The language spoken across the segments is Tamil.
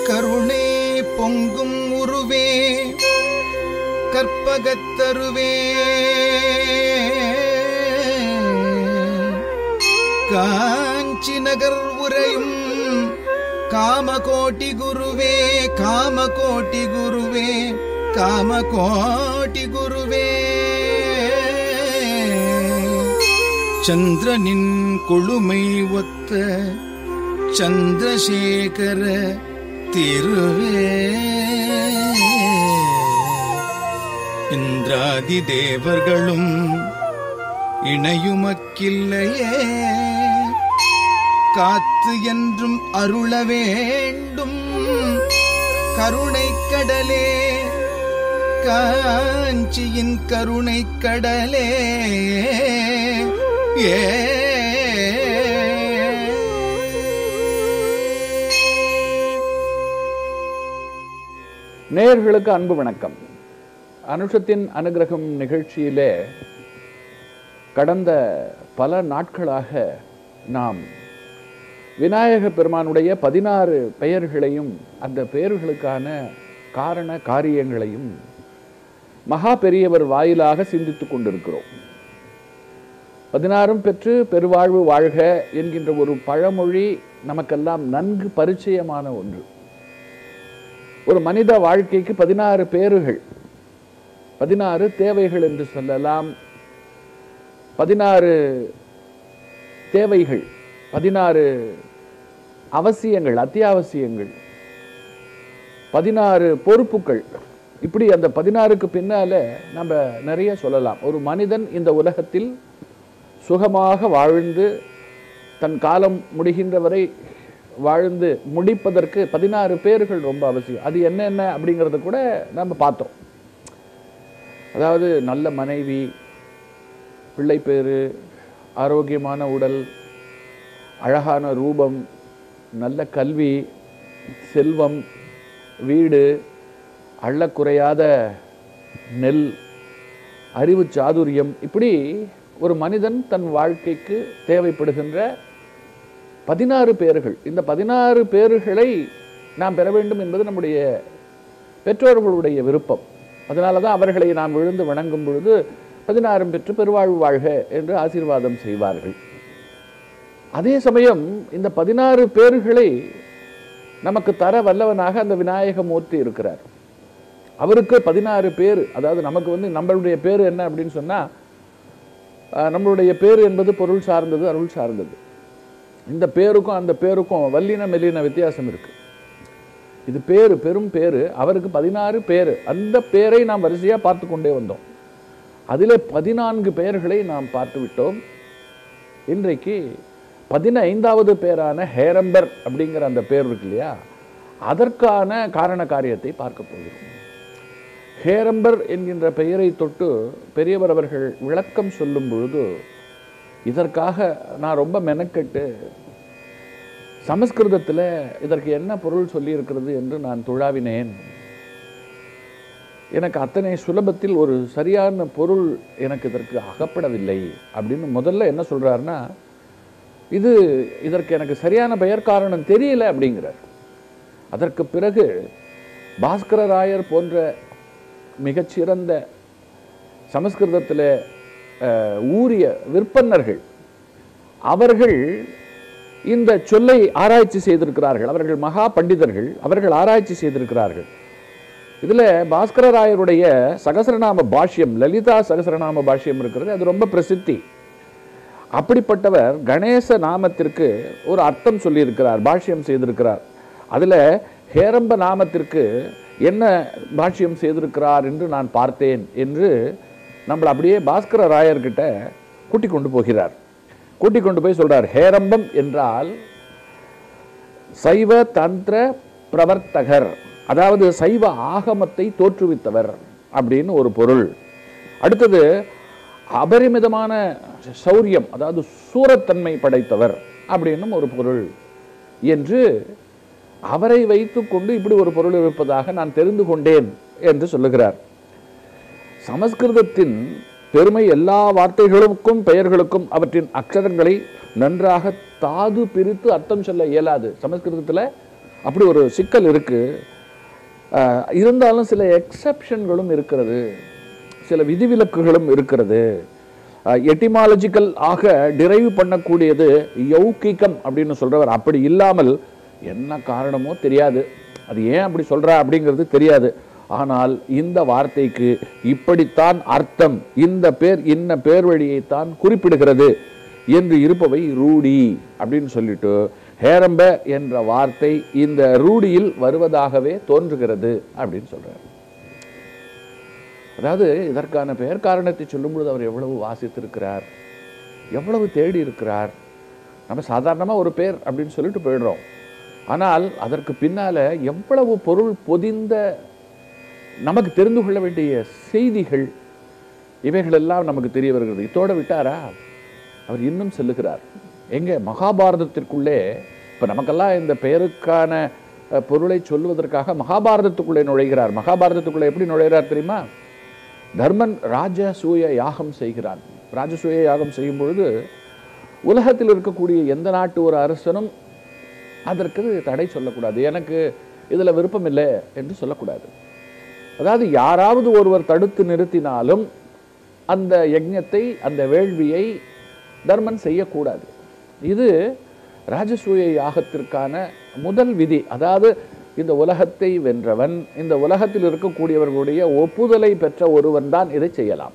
கருணை பொங்கும் உருவே கற்பகத்தருவே காஞ்சி நகர் உரையும் காமகோட்டி குருவே காமகோட்டி குருவே காமகோட்டி குருவே சந்திரனின் கொழுமை ஒத்த சந்திரசேகர திருவே இந்திராதி தேவர்களும் இணையுமக்கில்லையே காத்து என்றும் அருள வேண்டும் கருணை கடலே காஞ்சியின் கருணை கடலே ஏ நேயர்களுக்கு அன்பு வணக்கம் அனுஷத்தின் அனுகிரகம் நிகழ்ச்சியிலே கடந்த பல நாட்களாக நாம் விநாயக பெருமானுடைய பதினாறு பெயர்களையும் அந்த பெயர்களுக்கான காரண காரியங்களையும் மகா பெரியவர் வாயிலாக சிந்தித்துக் கொண்டிருக்கிறோம் பதினாறும் பெற்று பெருவாழ்வு வாழ்க என்கின்ற ஒரு பழமொழி நமக்கெல்லாம் நன்கு பரிச்சயமான ஒன்று ஒரு மனித வாழ்க்கைக்கு பதினாறு பேறுகள் பதினாறு தேவைகள் என்று சொல்லலாம் பதினாறு தேவைகள் பதினாறு அவசியங்கள் அத்தியாவசியங்கள் பதினாறு பொறுப்புகள் இப்படி அந்த பதினாறுக்கு பின்னால நம்ம நிறைய சொல்லலாம் ஒரு மனிதன் இந்த உலகத்தில் சுகமாக வாழ்ந்து தன் காலம் முடிகின்ற வரை வாழ்ந்து முடிப்பதற்கு பதினாறு பேர்கள் ரொம்ப அவசியம் அது என்னென்ன அப்படிங்கிறத கூட நம்ம பார்த்தோம் அதாவது நல்ல மனைவி பிள்ளை பேரு ஆரோக்கியமான உடல் அழகான ரூபம் நல்ல கல்வி செல்வம் வீடு அள்ளக்குறையாத நெல் அறிவு சாதுரியம் இப்படி ஒரு மனிதன் தன் வாழ்க்கைக்கு தேவைப்படுகின்ற பதினாறு பேர்கள் இந்த பதினாறு பேர்களை நாம் பெற வேண்டும் என்பது நம்முடைய பெற்றோர்களுடைய விருப்பம் அதனால தான் அவர்களை நாம் விழுந்து வணங்கும் பொழுது பதினாறும் பெற்று பெருவாழ்வு வாழ்க என்று ஆசீர்வாதம் செய்வார்கள் அதே சமயம் இந்த பதினாறு பேர்களை நமக்கு தர வல்லவனாக அந்த விநாயகமூர்த்தி இருக்கிறார் அவருக்கு பதினாறு பேர் அதாவது நமக்கு வந்து நம்மளுடைய பேர் என்ன அப்படின்னு சொன்னால் நம்மளுடைய பேர் என்பது பொருள் சார்ந்தது அருள் சார்ந்தது இந்த பேருக்கும் அந்த பேருக்கும் வல்லின மெல்லின வித்தியாசம் இருக்கு இது பேரு பெரும் பேரு அவருக்கு பதினாறு பேரு அந்த பேரை நாம் வரிசையாக பார்த்து கொண்டே வந்தோம் அதில் பதினான்கு பெயர்களை நாம் பார்த்து விட்டோம் இன்றைக்கு பதினைந்தாவது பேரான ஹேரம்பர் அப்படிங்கிற அந்த பேர் இருக்கு இல்லையா அதற்கான காரண காரியத்தை பார்க்க போகிறோம் ஹேரம்பர் என்கின்ற பெயரை தொட்டு பெரியவர் அவர்கள் விளக்கம் சொல்லும் பொழுது இதற்காக நான் ரொம்ப மெனக்கெட்டு சமஸ்கிருதத்தில் இதற்கு என்ன பொருள் சொல்லியிருக்கிறது என்று நான் துழாவினேன் எனக்கு அத்தனை சுலபத்தில் ஒரு சரியான பொருள் எனக்கு இதற்கு அகப்படவில்லை அப்படின்னு முதல்ல என்ன சொல்றாருன்னா இது இதற்கு எனக்கு சரியான பெயர் காரணம் தெரியல அப்படிங்கிறார் அதற்கு பிறகு பாஸ்கரராயர் போன்ற மிகச்சிறந்த சமஸ்கிருதத்தில் ஊறிய விற்பன்னர்கள் அவர்கள் இந்த சொல்லை ஆராய்ச்சி செய்திருக்கிறார்கள் அவர்கள் மகா பண்டிதர்கள் அவர்கள் ஆராய்ச்சி செய்திருக்கிறார்கள் இதில் பாஸ்கரராயருடைய சகசரநாம பாஷ்யம் லலிதா சகசரநாம பாஷ்யம் இருக்கிறது அது ரொம்ப பிரசித்தி அப்படிப்பட்டவர் கணேச நாமத்திற்கு ஒரு அர்த்தம் சொல்லியிருக்கிறார் பாஷ்யம் செய்திருக்கிறார் அதில் ஹேரம்ப நாமத்திற்கு என்ன பாஷ்யம் செய்திருக்கிறார் என்று நான் பார்த்தேன் என்று நம்மளை அப்படியே பாஸ்கர ராயர்கிட்ட கூட்டிக் கொண்டு போகிறார் கூட்டிக் கொண்டு போய் சொல்றார் ஹேரம்பம் என்றால் சைவ தந்திர பிரவர்த்தகர் அதாவது சைவ ஆகமத்தை தோற்றுவித்தவர் அப்படின்னு ஒரு பொருள் அடுத்தது அபரிமிதமான சௌரியம் அதாவது சூரத்தன்மை படைத்தவர் அப்படின்னும் ஒரு பொருள் என்று அவரை வைத்துக்கொண்டு இப்படி ஒரு பொருள் இருப்பதாக நான் தெரிந்து கொண்டேன் என்று சொல்லுகிறார் சமஸ்கிருதத்தின் பெருமை எல்லா வார்த்தைகளுக்கும் பெயர்களுக்கும் அவற்றின் அக்ஷரங்களை நன்றாக தாது பிரித்து அர்த்தம் சொல்ல இயலாது சமஸ்கிருதத்தில் அப்படி ஒரு சிக்கல் இருக்கு அஹ், இருந்தாலும் சில எக்ஸப்ஷன்களும் இருக்கிறது சில விதிவிலக்குகளும் இருக்கிறது எட்டிமாலஜிக்கல் ஆக டிரைவ் பண்ணக்கூடியது யௌகிகம் அப்படின்னு சொல்றவர் அப்படி இல்லாமல் என்ன காரணமோ தெரியாது அது ஏன் அப்படி சொல்றா அப்படிங்கிறது தெரியாது ஆனால் இந்த வார்த்தைக்கு இப்படித்தான் அர்த்தம் இந்த பேர் இன்ன பேர் வழியைத்தான் குறிப்பிடுகிறது என்று இருப்பவை ரூடி அப்படின்னு சொல்லிட்டு ஹேரம்ப என்ற வார்த்தை இந்த ரூடியில் வருவதாகவே தோன்றுகிறது அப்படின்னு சொல்றார் அதாவது இதற்கான பெயர் காரணத்தை சொல்லும் பொழுது அவர் எவ்வளவு வாசித்திருக்கிறார் எவ்வளவு தேடி இருக்கிறார் நம்ம சாதாரணமாக ஒரு பேர் அப்படின்னு சொல்லிட்டு போயிடுறோம் ஆனால் அதற்கு பின்னால எவ்வளவு பொருள் பொதிந்த நமக்கு தெரிந்து கொள்ள வேண்டிய செய்திகள் இவைகளெல்லாம் நமக்கு தெரிய வருகிறது இதோட விட்டாரா அவர் இன்னும் செல்லுகிறார் எங்க மகாபாரதத்திற்குள்ளே இப்போ நமக்கெல்லாம் இந்த பெயருக்கான அஹ், பொருளை சொல்லுவதற்காக மகாபாரதத்துக்குள்ளே நுழைகிறார் மகாபாரதத்துக்குள்ளே எப்படி நுழைகிறார் தெரியுமா தர்மன் ராஜசூய யாகம் செய்கிறான் ராஜசூய யாகம் செய்யும் பொழுது உலகத்தில் இருக்கக்கூடிய எந்த நாட்டு ஒரு அரசனும் அதற்கு தடை சொல்லக்கூடாது எனக்கு இதில் விருப்பம் இல்லை என்று சொல்லக்கூடாது அதாவது யாராவது ஒருவர் தடுத்து நிறுத்தினாலும் அந்த யஜ்ஞத்தை அந்த வேள்வியை தர்மன் செய்யக்கூடாது இது ராஜசூய யாகத்திற்கான முதல் விதி அதாவது இந்த உலகத்தை வென்றவன் இந்த உலகத்தில் இருக்கக்கூடியவர்களுடைய ஒப்புதலை பெற்ற ஒருவன் தான் இதை செய்யலாம்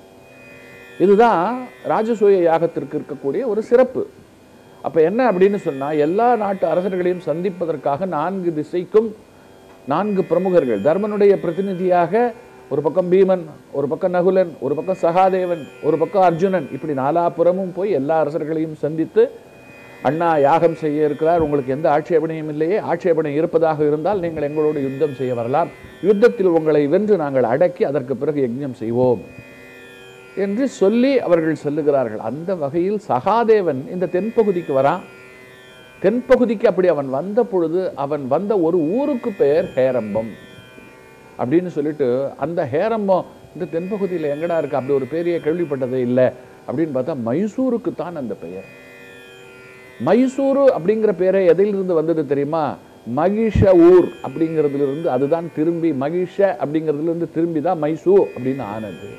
இதுதான் ராஜசூய யாகத்திற்கு இருக்கக்கூடிய ஒரு சிறப்பு அப்ப என்ன அப்படின்னு சொன்னா எல்லா நாட்டு அரசர்களையும் சந்திப்பதற்காக நான்கு திசைக்கும் நான்கு பிரமுகர்கள் தர்மனுடைய பிரதிநிதியாக ஒரு பக்கம் பீமன் ஒரு பக்கம் நகுலன் ஒரு பக்கம் சகாதேவன் ஒரு பக்கம் அர்ஜுனன் இப்படி நாலாபுறமும் போய் எல்லா அரசர்களையும் சந்தித்து அண்ணா யாகம் செய்ய இருக்கிறார் உங்களுக்கு எந்த ஆட்சேபனையும் இல்லையே ஆட்சேபனை இருப்பதாக இருந்தால் நீங்கள் எங்களோடு யுத்தம் செய்ய வரலாம் யுத்தத்தில் உங்களை வென்று நாங்கள் அடக்கி அதற்கு பிறகு யஜ்ஞம் செய்வோம் என்று சொல்லி அவர்கள் சொல்லுகிறார்கள் அந்த வகையில் சகாதேவன் இந்த தென்பகுதிக்கு வரான் தென்பகுதிக்கு அப்படி அவன் வந்த பொழுது அவன் வந்த ஒரு ஊருக்கு பெயர் ஹேரம்பம் அப்படின்னு சொல்லிட்டு அந்த ஹேரம்பம் இந்த தென்பகுதியில் எங்கடா இருக்கு அப்படி ஒரு பெரிய கேள்விப்பட்டதே இல்லை அப்படின்னு பார்த்தா மைசூருக்கு தான் அந்த பெயர் மைசூரு அப்படிங்கிற பேரே எதிலிருந்து வந்தது தெரியுமா மகிஷ ஊர் அப்படிங்கிறதுல இருந்து அதுதான் திரும்பி மகிஷ அப்படிங்கிறதுல இருந்து திரும்பி தான் மைசூர் அப்படின்னு ஆனது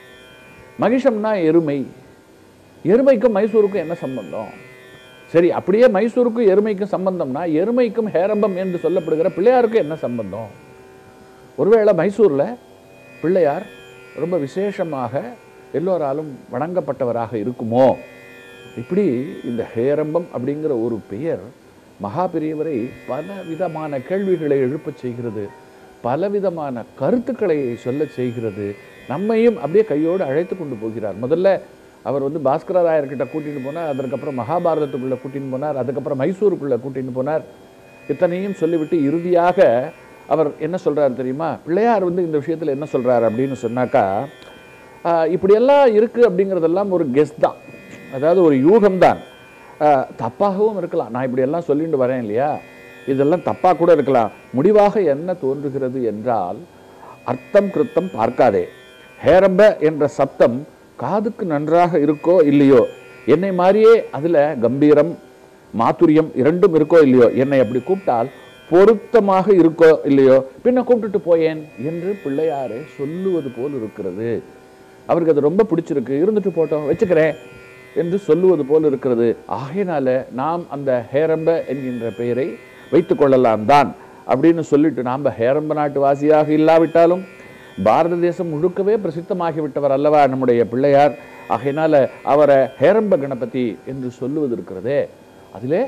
மகிஷம்னா எருமை எருமைக்கும் மைசூருக்கும் என்ன சம்பந்தம் சரி அப்படியே மைசூருக்கும் எருமைக்கும் சம்பந்தம்னா எருமைக்கும் ஹேரம்பம் என்று சொல்லப்படுகிற பிள்ளையாருக்கும் என்ன சம்பந்தம் ஒருவேளை மைசூரில் பிள்ளையார் ரொம்ப விசேஷமாக எல்லோராலும் வணங்கப்பட்டவராக இருக்குமோ இப்படி இந்த ஹேரம்பம் அப்படிங்கிற ஒரு பெயர் மகா பெரியவரை பல விதமான கேள்விகளை எழுப்பச் செய்கிறது பலவிதமான கருத்துக்களை சொல்லச் செய்கிறது நம்மையும் அப்படியே கையோடு அழைத்து கொண்டு போகிறார் முதல்ல அவர் வந்து பாஸ்கரராயர்கிட்ட கூட்டின்னு போனார் அதற்கப்புறம் மகாபாரதத்துக்குள்ளே கூட்டின்னு போனார் அதுக்கப்புறம் மைசூருக்குள்ளே கூட்டின்னு போனார் இத்தனையும் சொல்லிவிட்டு இறுதியாக அவர் என்ன சொல்றாரு தெரியுமா பிள்ளையார் வந்து இந்த விஷயத்தில் என்ன சொல்றாரு அப்படின்னு சொன்னாக்கா ஆஹ், இப்படியெல்லாம் இருக்கு அப்படிங்கிறதெல்லாம் ஒரு கெஸ் தான் அதாவது ஒரு யூகம்தான் ஆஹ், தப்பாகவும் இருக்கலாம் நான் இப்படியெல்லாம் சொல்லிட்டு வரேன் இல்லையா இதெல்லாம் தப்பாக கூட இருக்கலாம் முடிவாக என்ன தோன்றுகிறது என்றால் அர்த்தம் கிருத்தம் பார்க்காதே ஹேரம்ப என்ற சப்தம் காதுக்கு நன்றாக இருக்கோ இல்லையோ என்னை மாதிரியே அதுல கம்பீரம் மாதுரியம் இரண்டும் இருக்கோ இல்லையோ என்னை அப்படி கூப்பிட்டால் பொருத்தமாக இருக்கோ இல்லையோ பின்ன கூப்பிட்டுட்டு போயேன் என்று பிள்ளையாரே சொல்லுவது போல் இருக்கிறது அவருக்கு அது ரொம்ப பிடிச்சிருக்கு இருந்துட்டு போட்டோம் வச்சுக்கிறேன் என்று சொல்லுவது போல் இருக்கிறது ஆகையினால நாம் அந்த ஹேரம்ப என்கின்ற பெயரை வைத்துக் கொள்ளலாம் தான் அப்படின்னு சொல்லிட்டு நாம் ஹேரம்ப நாட்டு வாசியாக இல்லாவிட்டாலும் பாரத தேசம் முழுக்கவே பிரசித்தமாகிவிட்டவர் அல்லவா நம்முடைய பிள்ளையார் ஆகையினால அவரை ஹேரம்ப கணபதி என்று சொல்லுவது இருக்கிறதே அதிலே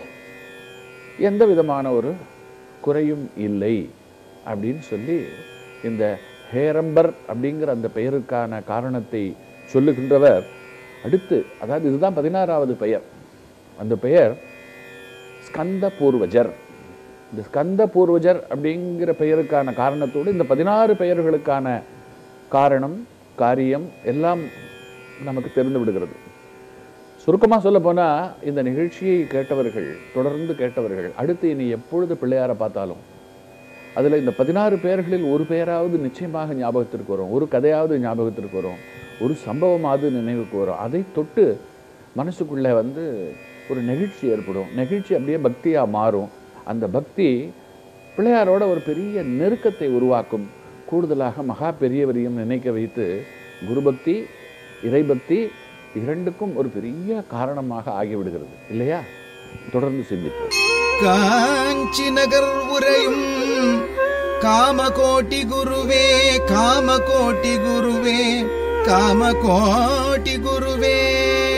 எந்த விதமான ஒரு குறையும் இல்லை அப்படின்னு சொல்லி இந்த ஹேரம்பர் அப்படிங்கிற அந்த பெயருக்கான காரணத்தை சொல்லுகின்றவர் அடுத்து அதாவது இதுதான் பதினாறாவது பெயர் அந்த பெயர் ஸ்கந்த பூர்வஜர் இந்த ஸ்கந்த பூர்வஜர் அப்படிங்கிற பெயருக்கான காரணத்தோடு இந்த பதினாறு பெயர்களுக்கான காரணம் காரியம் எல்லாம் நமக்கு தெரிந்து விடுகிறது சுருக்கமாக சொல்ல போனா இந்த நிகழ்ச்சியை கேட்டவர்கள் தொடர்ந்து கேட்டவர்கள் அடுத்து இனி எப்பொழுது பிள்ளையாரை பார்த்தாலும் அதில் இந்த பதினாறு பெயர்களில் ஒரு பெயராவது நிச்சயமாக ஞாபகத்திற்கு வரும் ஒரு கதையாவது ஞாபகத்திற்கு வரும் ஒரு சம்பவமாவது நினைவுக்கு வரும் அதை தொட்டு மனசுக்குள்ளே வந்து ஒரு நெகிழ்ச்சி ஏற்படும் நெகிழ்ச்சி அப்படியே பக்தியாக மாறும் அந்த பக்தி பிள்ளையாரோட ஒரு பெரிய நெருக்கத்தை உருவாக்கும் கூடுதலாக மகா பெரியவரையும் நினைக்க வைத்து குருபக்தி இறைபக்தி இரண்டுக்கும் ஒரு பெரிய காரணமாக ஆகிவிடுகிறது இல்லையா தொடர்ந்து சிந்திப்போம் காஞ்சி நகர் உரையும் காமகோட்டி குருவே காமகோட்டி குருவே காமகோட்டி குருவே